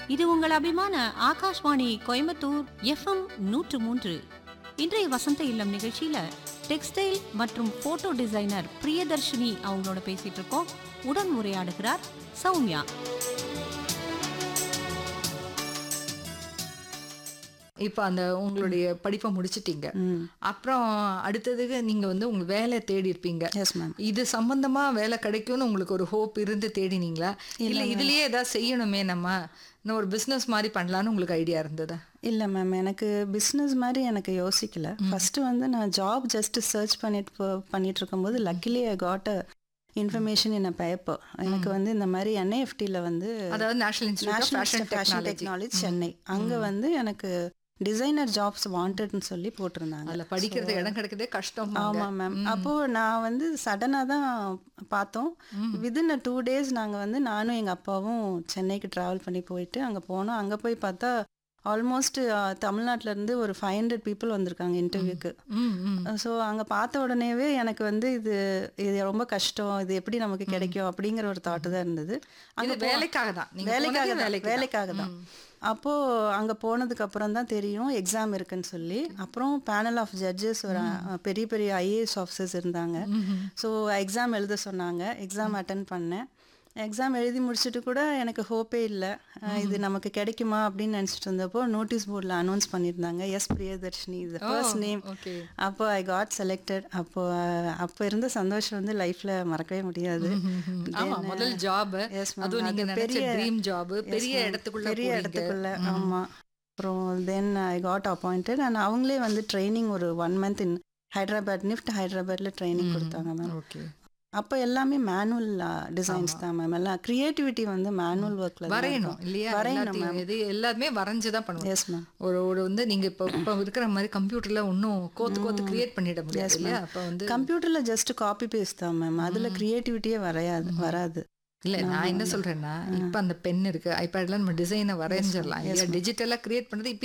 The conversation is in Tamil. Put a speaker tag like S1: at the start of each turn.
S1: இது உங்கள் அபிமான ஆகாஷ்வாணி கோயம்புத்தூர் எஃப்எம் நூற்று மூன்று இன்றைய வசந்த இல்லம் நிகழ்ச்சியில டெக்ஸ்டைல் மற்றும் போட்டோ டிசைனர் பிரியதர்ஷினி அவங்களோட பேசிட்டு இருக்கோம் உடன் உரையாடுகிறார் சௌமியா
S2: இப்போ அந்த உங்களுடைய படிப்பை முடிச்சிட்டீங்க
S3: ம்
S2: அப்புறம் அடுத்ததுக்கு நீங்க வந்து உங்க வேலை தேடி இருப்பீங்க
S3: எஸ் மேம்
S2: இது சம்பந்தமா வேலை கிடைக்கும்னு உங்களுக்கு ஒரு ஹோப் இருந்து தேடினீங்களா இல்ல இதுலயே ஏதாவது செய்யணுமே நம்ம இன்னும் ஒரு பிசினஸ் மாதிரி பண்ணலாம்னு உங்களுக்கு ஐடியா இருந்ததா
S3: இல்லை மேம் எனக்கு பிஸ்னஸ் மாதிரி எனக்கு யோசிக்கல ஃபர்ஸ்ட் வந்து நான் ஜாப் ஜஸ்ட் சர்ச் பண்ணிட்டு போ- பண்ணிட்டு இருக்கும்போது luckily I got a information in a paper எனக்கு வந்து இந்த மாதிரி என்ஐஎஃப்டியில் வந்து
S2: அதாவது national institute of
S3: national
S2: fashion
S3: fashion
S2: technology
S3: technology Chennai அங்கே வந்து எனக்கு டிசைனர் ஜாப்ஸ் வாண்டட்னு சொல்லி போட்டிருந்தாங்க
S2: அதுல படிக்கிறது இடம் கிடைக்கிறதே கஷ்டம்
S3: ஆமாம் மேம் அப்போது நான் வந்து சடனாக தான் பார்த்தோம் வித்தின் அ டூ டேஸ் நாங்கள் வந்து நானும் எங்கள் அப்பாவும் சென்னைக்கு ட்ராவல் பண்ணி போயிட்டு அங்கே போனோம் அங்கே போய் பார்த்தா ஆல்மோஸ்ட் தமிழ்நாட்டுல இருந்து ஒரு ஃபைவ் ஹண்ட்ரட் பீப்புள் வந்திருக்காங்க இன்டர்வியூக்கு
S2: ம், ம்.
S3: ஸோ அங்கே பார்த்த உடனேவே எனக்கு வந்து இது இது ரொம்ப கஷ்டம் இது எப்படி நமக்கு கிடைக்கும் அப்படிங்கிற ஒரு தாட்டு தான் இருந்தது
S2: இது
S3: அங்கே
S2: வேலைக்காக தான் நீங்க
S3: வேலைக்காக
S2: போனதே
S3: தான்
S2: வேலைக்கு
S3: வேலைக்காக தான் அப்போது அங்கே போனதுக்கு அப்புறம் தான் தெரியும் எக்ஸாம் இருக்குன்னு சொல்லி அப்புறம் பேனல் ஆஃப் ஜட்ஜஸ் ஒரு அஹ், பெரிய பெரிய ஐஏஎஸ் ஆஃபீஸர்ஸ் இருந்தாங்க ஸோ எக்ஸாம் எழுத சொன்னாங்க எக்ஸாம் அட்டன் பண்ணேன் எக்ஸாம் எழுதி முடிச்சுட்டு கூட எனக்கு ஹோப்பே இல்லை இது நமக்கு கிடைக்குமா அப்படின்னு நினச்சிட்டு இருந்தப்போ நோட்டீஸ் போர்டில் அனௌன்ஸ் பண்ணியிருந்தாங்க எஸ் பிரியதர்ஷினி இது ஃபர்ஸ்ட் நேம்
S2: ஓகே
S3: அப்போ ஐ காட் செலக்டட் அப்போ அஹ், அப்போ இருந்த சந்தோஷம் வந்து லைஃப்ல மறக்கவே முடியாது
S2: ஆமா முதல் ஜாப்
S3: Yes, ma'am.
S2: அதுவும் நீங்க
S3: அது
S2: நினைச்ச
S3: பெரிய-
S2: ட்ரீம் ஜாப்
S3: Yes,
S2: பெரிய
S3: ma'am.
S2: இடத்துக்குள்ள
S3: பெரிய
S2: போறீங்க.
S3: இடத்துக்குள்ள ஆமா அப்புறம் then I got appointed and அவங்களே வந்து ட்ரைனிங் ஒரு one month in Hyderabad NIFT ஹைதராபாத்ல ட்ரைனிங் கொடுத்தாங்க மேம்
S2: ஓகே
S3: அப்போ எல்லாமே மேனுவல் டிசைன்ஸ் தான் மேம் எல்லாம் கிரியேட்டிவிட்டி வந்து மேனுவல் ஒர்க்ல
S2: வரையணும் இல்லையா
S3: வரையணும்
S2: எல்லாத்தையும் இது எல்லாமே வரைஞ்சு தான் பண்ணுவோம்
S3: எஸ் மேம்
S2: ஒரு ஒரு வந்து நீங்க இப்போ இப்போ இருக்கிற மாதிரி கம்ப்யூட்டர்ல ஒன்றும் கோத்து கோத்து கிரியேட் பண்ணிட முடியாது இல்லையா அப்போ வந்து
S3: கம்ப்யூட்டர்ல ஜஸ்ட் காப்பி பேஸ்ட் தான் மேம் அதுல கிரியேட்டிவிட்டியே வரையாது வராது
S2: இல்ல நான் என்ன சொல்றேன்னா இப்ப அந்த பென் இருக்கு ஐபேட்ல நம்ம டிசைனை வரைஞ்சிடலாம் இல்லையா டிஜிட்டலா கிரியேட் பண்றது இப்ப